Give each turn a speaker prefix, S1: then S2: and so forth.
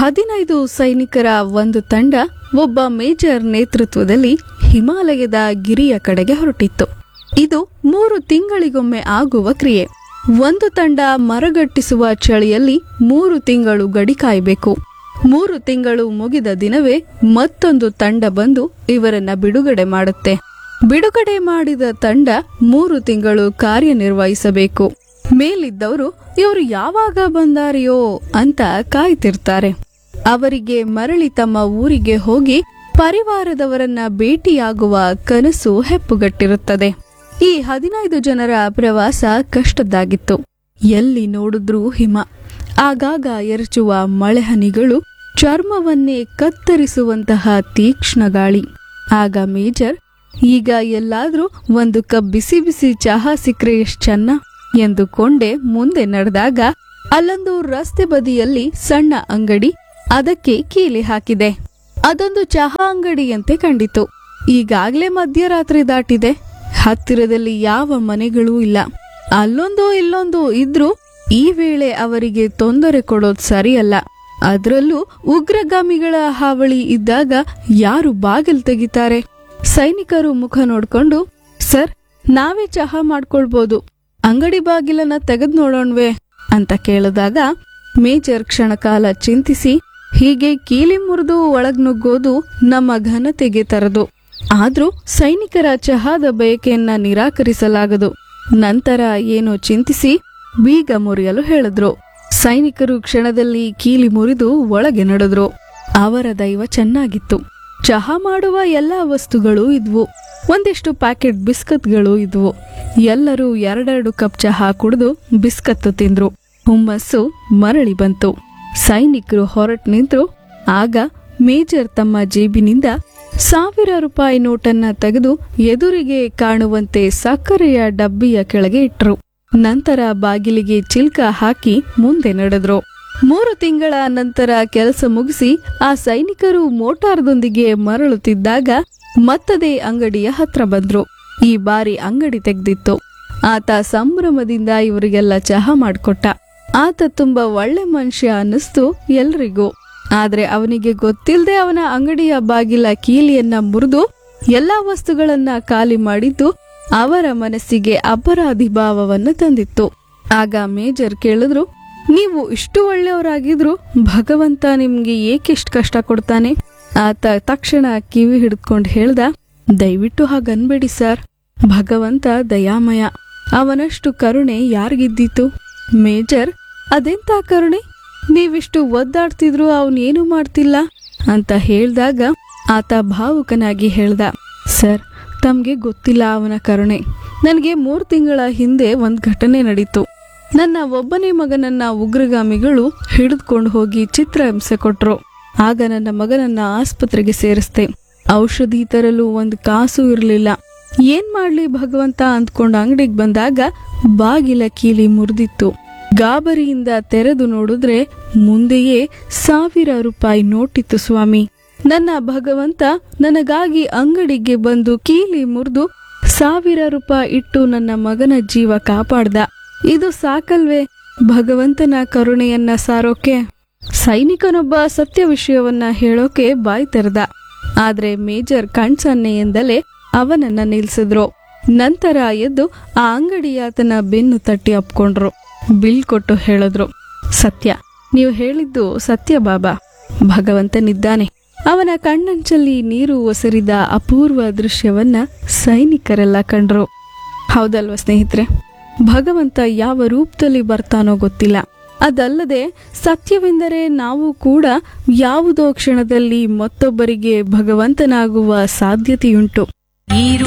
S1: ಹದಿನೈದು ಸೈನಿಕರ ಒಂದು ತಂಡ ಒಬ್ಬ ಮೇಜರ್ ನೇತೃತ್ವದಲ್ಲಿ ಹಿಮಾಲಯದ ಗಿರಿಯ ಕಡೆಗೆ ಹೊರಟಿತ್ತು ಇದು ಮೂರು ತಿಂಗಳಿಗೊಮ್ಮೆ ಆಗುವ ಕ್ರಿಯೆ ಒಂದು ತಂಡ ಮರಗಟ್ಟಿಸುವ ಚಳಿಯಲ್ಲಿ ಮೂರು ತಿಂಗಳು ಗಡಿ ಕಾಯಬೇಕು ಮೂರು ತಿಂಗಳು ಮುಗಿದ ದಿನವೇ ಮತ್ತೊಂದು ತಂಡ ಬಂದು ಇವರನ್ನ ಬಿಡುಗಡೆ ಮಾಡುತ್ತೆ ಬಿಡುಗಡೆ ಮಾಡಿದ ತಂಡ ಮೂರು ತಿಂಗಳು ಕಾರ್ಯನಿರ್ವಹಿಸಬೇಕು ಮೇಲಿದ್ದವರು ಇವರು ಯಾವಾಗ ಬಂದಾರೆಯೋ ಅಂತ ಕಾಯ್ತಿರ್ತಾರೆ ಅವರಿಗೆ ಮರಳಿ ತಮ್ಮ ಊರಿಗೆ ಹೋಗಿ ಪರಿವಾರದವರನ್ನ ಭೇಟಿಯಾಗುವ ಕನಸು ಹೆಪ್ಪುಗಟ್ಟಿರುತ್ತದೆ ಈ ಹದಿನೈದು ಜನರ ಪ್ರವಾಸ ಕಷ್ಟದ್ದಾಗಿತ್ತು ಎಲ್ಲಿ ನೋಡಿದ್ರೂ ಹಿಮ ಆಗಾಗ ಎರಚುವ ಮಳೆಹನಿಗಳು ಚರ್ಮವನ್ನೇ ಕತ್ತರಿಸುವಂತಹ ತೀಕ್ಷ್ಣ ಗಾಳಿ ಆಗ ಮೇಜರ್ ಈಗ ಎಲ್ಲಾದ್ರೂ ಒಂದು ಕಪ್ ಬಿಸಿ ಬಿಸಿ ಚಹಾ ಸಿಕ್ರೆ ಎಷ್ಟ್ ಚೆನ್ನ ಎಂದುಕೊಂಡೆ ಮುಂದೆ ನಡೆದಾಗ ಅಲ್ಲೊಂದು ರಸ್ತೆ ಬದಿಯಲ್ಲಿ ಸಣ್ಣ ಅಂಗಡಿ ಅದಕ್ಕೆ ಕೀಲಿ ಹಾಕಿದೆ ಅದೊಂದು ಚಹಾ ಅಂಗಡಿಯಂತೆ ಕಂಡಿತು ಈಗಾಗ್ಲೇ ಮಧ್ಯರಾತ್ರಿ ದಾಟಿದೆ ಹತ್ತಿರದಲ್ಲಿ ಯಾವ ಮನೆಗಳೂ ಇಲ್ಲ ಅಲ್ಲೊಂದು ಇಲ್ಲೊಂದು ಇದ್ರೂ ಈ ವೇಳೆ ಅವರಿಗೆ ತೊಂದರೆ ಕೊಡೋದ್ ಸರಿಯಲ್ಲ ಅದ್ರಲ್ಲೂ ಉಗ್ರಗಾಮಿಗಳ ಹಾವಳಿ ಇದ್ದಾಗ ಯಾರು ಬಾಗಿಲು ತೆಗಿತಾರೆ ಸೈನಿಕರು ಮುಖ ನೋಡ್ಕೊಂಡು ಸರ್ ನಾವೇ ಚಹಾ ಮಾಡ್ಕೊಳ್ಬೋದು ಅಂಗಡಿ ಬಾಗಿಲನ್ನ ತೆಗೆದ್ ನೋಡೋಣ್ವೆ ಅಂತ ಕೇಳಿದಾಗ ಮೇಜರ್ ಕ್ಷಣಕಾಲ ಚಿಂತಿಸಿ ಹೀಗೆ ಕೀಲಿ ಮುರಿದು ಒಳಗ್ ನುಗ್ಗೋದು ನಮ್ಮ ಘನತೆಗೆ ತರದು ಆದ್ರೂ ಸೈನಿಕರ ಚಹಾದ ಬಯಕೆಯನ್ನ ನಿರಾಕರಿಸಲಾಗದು ನಂತರ ಏನೋ ಚಿಂತಿಸಿ ಬೀಗ ಮುರಿಯಲು ಹೇಳಿದ್ರು ಸೈನಿಕರು ಕ್ಷಣದಲ್ಲಿ ಕೀಲಿ ಮುರಿದು ಒಳಗೆ ನಡೆದ್ರು ಅವರ ದೈವ ಚೆನ್ನಾಗಿತ್ತು ಚಹಾ ಮಾಡುವ ಎಲ್ಲಾ ವಸ್ತುಗಳು ಇದ್ವು ಒಂದಿಷ್ಟು ಪ್ಯಾಕೆಟ್ ಬಿಸ್ಕತ್ಗಳು ಇದ್ವು ಎಲ್ಲರೂ ಎರಡೆರಡು ಕಪ್ ಚಹಾ ಕುಡಿದು ಬಿಸ್ಕತ್ತು ತಿಂದ್ರು ಹುಮ್ಮಸ್ಸು ಮರಳಿ ಬಂತು ಸೈನಿಕರು ಹೊರಟು ನಿಂತರು ಆಗ ಮೇಜರ್ ತಮ್ಮ ಜೇಬಿನಿಂದ ಸಾವಿರ ರೂಪಾಯಿ ನೋಟನ್ನ ತೆಗೆದು ಎದುರಿಗೆ ಕಾಣುವಂತೆ ಸಕ್ಕರೆಯ ಡಬ್ಬಿಯ ಕೆಳಗೆ ಇಟ್ರು ನಂತರ ಬಾಗಿಲಿಗೆ ಚಿಲ್ಕ ಹಾಕಿ ಮುಂದೆ ನಡೆದ್ರು ಮೂರು ತಿಂಗಳ ನಂತರ ಕೆಲಸ ಮುಗಿಸಿ ಆ ಸೈನಿಕರು ಮೋಟಾರ್ದೊಂದಿಗೆ ಮರಳುತ್ತಿದ್ದಾಗ ಮತ್ತದೇ ಅಂಗಡಿಯ ಹತ್ರ ಬಂದ್ರು ಈ ಬಾರಿ ಅಂಗಡಿ ತೆಗ್ದಿತ್ತು ಆತ ಸಂಭ್ರಮದಿಂದ ಇವರಿಗೆಲ್ಲ ಚಹಾ ಮಾಡ್ಕೊಟ್ಟ ಆತ ತುಂಬಾ ಒಳ್ಳೆ ಮನುಷ್ಯ ಅನ್ನಿಸ್ತು ಎಲ್ರಿಗೂ ಆದ್ರೆ ಅವನಿಗೆ ಗೊತ್ತಿಲ್ಲದೆ ಅವನ ಅಂಗಡಿಯ ಬಾಗಿಲ ಕೀಲಿಯನ್ನ ಮುರಿದು ಎಲ್ಲಾ ವಸ್ತುಗಳನ್ನ ಖಾಲಿ ಮಾಡಿದ್ದು ಅವರ ಮನಸ್ಸಿಗೆ ಅಪರಾಧಿ ಭಾವವನ್ನು ತಂದಿತ್ತು ಆಗ ಮೇಜರ್ ಕೇಳಿದ್ರು ನೀವು ಇಷ್ಟು ಒಳ್ಳೆಯವರಾಗಿದ್ರು ಭಗವಂತ ನಿಮ್ಗೆ ಏಕೆಷ್ಟು ಕಷ್ಟ ಕೊಡ್ತಾನೆ ಆತ ತಕ್ಷಣ ಕಿವಿ ಹಿಡಿದ್ಕೊಂಡು ಹೇಳ್ದ ದಯವಿಟ್ಟು ಹಾಗನ್ಬೇಡಿ ಸರ್ ಭಗವಂತ ದಯಾಮಯ ಅವನಷ್ಟು ಕರುಣೆ ಯಾರಿಗಿದ್ದಿತ್ತು ಮೇಜರ್ ಅದೆಂತ ಕರುಣೆ ನೀವಿಷ್ಟು ಒದ್ದಾಡ್ತಿದ್ರು ಅವನೇನು ಮಾಡ್ತಿಲ್ಲ ಅಂತ ಹೇಳ್ದಾಗ ಆತ ಭಾವುಕನಾಗಿ ಹೇಳ್ದ ಸರ್ ತಮ್ಗೆ ಗೊತ್ತಿಲ್ಲ ಅವನ ಕರುಣೆ ನನಗೆ ಮೂರು ತಿಂಗಳ ಹಿಂದೆ ಒಂದ್ ಘಟನೆ ನಡೀತು ನನ್ನ ಒಬ್ಬನೇ ಮಗನನ್ನ ಉಗ್ರಗಾಮಿಗಳು ಹಿಡಿದುಕೊಂಡು ಹೋಗಿ ಚಿತ್ರಹಿಂಸೆ ಕೊಟ್ರು ಆಗ ನನ್ನ ಮಗನನ್ನ ಆಸ್ಪತ್ರೆಗೆ ಸೇರಿಸ್ದೆ ಔಷಧಿ ತರಲು ಒಂದು ಕಾಸು ಇರಲಿಲ್ಲ ಏನ್ ಮಾಡ್ಲಿ ಭಗವಂತ ಅಂದ್ಕೊಂಡು ಅಂಗಡಿಗೆ ಬಂದಾಗ ಬಾಗಿಲ ಕೀಲಿ ಮುರಿದಿತ್ತು ಗಾಬರಿಯಿಂದ ತೆರೆದು ನೋಡಿದ್ರೆ ಮುಂದೆಯೇ ಸಾವಿರ ರೂಪಾಯಿ ನೋಟಿತ್ತು ಸ್ವಾಮಿ ನನ್ನ ಭಗವಂತ ನನಗಾಗಿ ಅಂಗಡಿಗೆ ಬಂದು ಕೀಲಿ ಮುರಿದು ಸಾವಿರ ರೂಪಾಯಿ ಇಟ್ಟು ನನ್ನ ಮಗನ ಜೀವ ಕಾಪಾಡ್ದ ಇದು ಸಾಕಲ್ವೇ ಭಗವಂತನ ಕರುಣೆಯನ್ನ ಸಾರೋಕೆ ಸೈನಿಕನೊಬ್ಬ ಸತ್ಯ ವಿಷಯವನ್ನ ಹೇಳೋಕೆ ಬಾಯ್ ತೆರೆದ ಆದ್ರೆ ಮೇಜರ್ ಕಣ್ಸನ್ನೆಯಿಂದಲೇ ಅವನನ್ನ ನಿಲ್ಸಿದ್ರು ನಂತರ ಎದ್ದು ಆ ಅಂಗಡಿಯಾತನ ಬೆನ್ನು ತಟ್ಟಿ ಅಪ್ಕೊಂಡ್ರು ಬಿಲ್ ಕೊಟ್ಟು ಹೇಳಿದ್ರು ಸತ್ಯ ನೀವು ಹೇಳಿದ್ದು ಸತ್ಯ ಬಾಬಾ ಭಗವಂತನಿದ್ದಾನೆ ಅವನ ಕಣ್ಣಂಚಲ್ಲಿ ನೀರು ಒಸರಿದ ಅಪೂರ್ವ ದೃಶ್ಯವನ್ನ ಸೈನಿಕರೆಲ್ಲ ಕಂಡ್ರು ಹೌದಲ್ವ ಸ್ನೇಹಿತರೆ ಭಗವಂತ ಯಾವ ರೂಪದಲ್ಲಿ ಬರ್ತಾನೋ ಗೊತ್ತಿಲ್ಲ ಅದಲ್ಲದೆ ಸತ್ಯವೆಂದರೆ ನಾವು ಕೂಡ ಯಾವುದೋ ಕ್ಷಣದಲ್ಲಿ ಮತ್ತೊಬ್ಬರಿಗೆ ಭಗವಂತನಾಗುವ ಸಾಧ್ಯತೆಯುಂಟು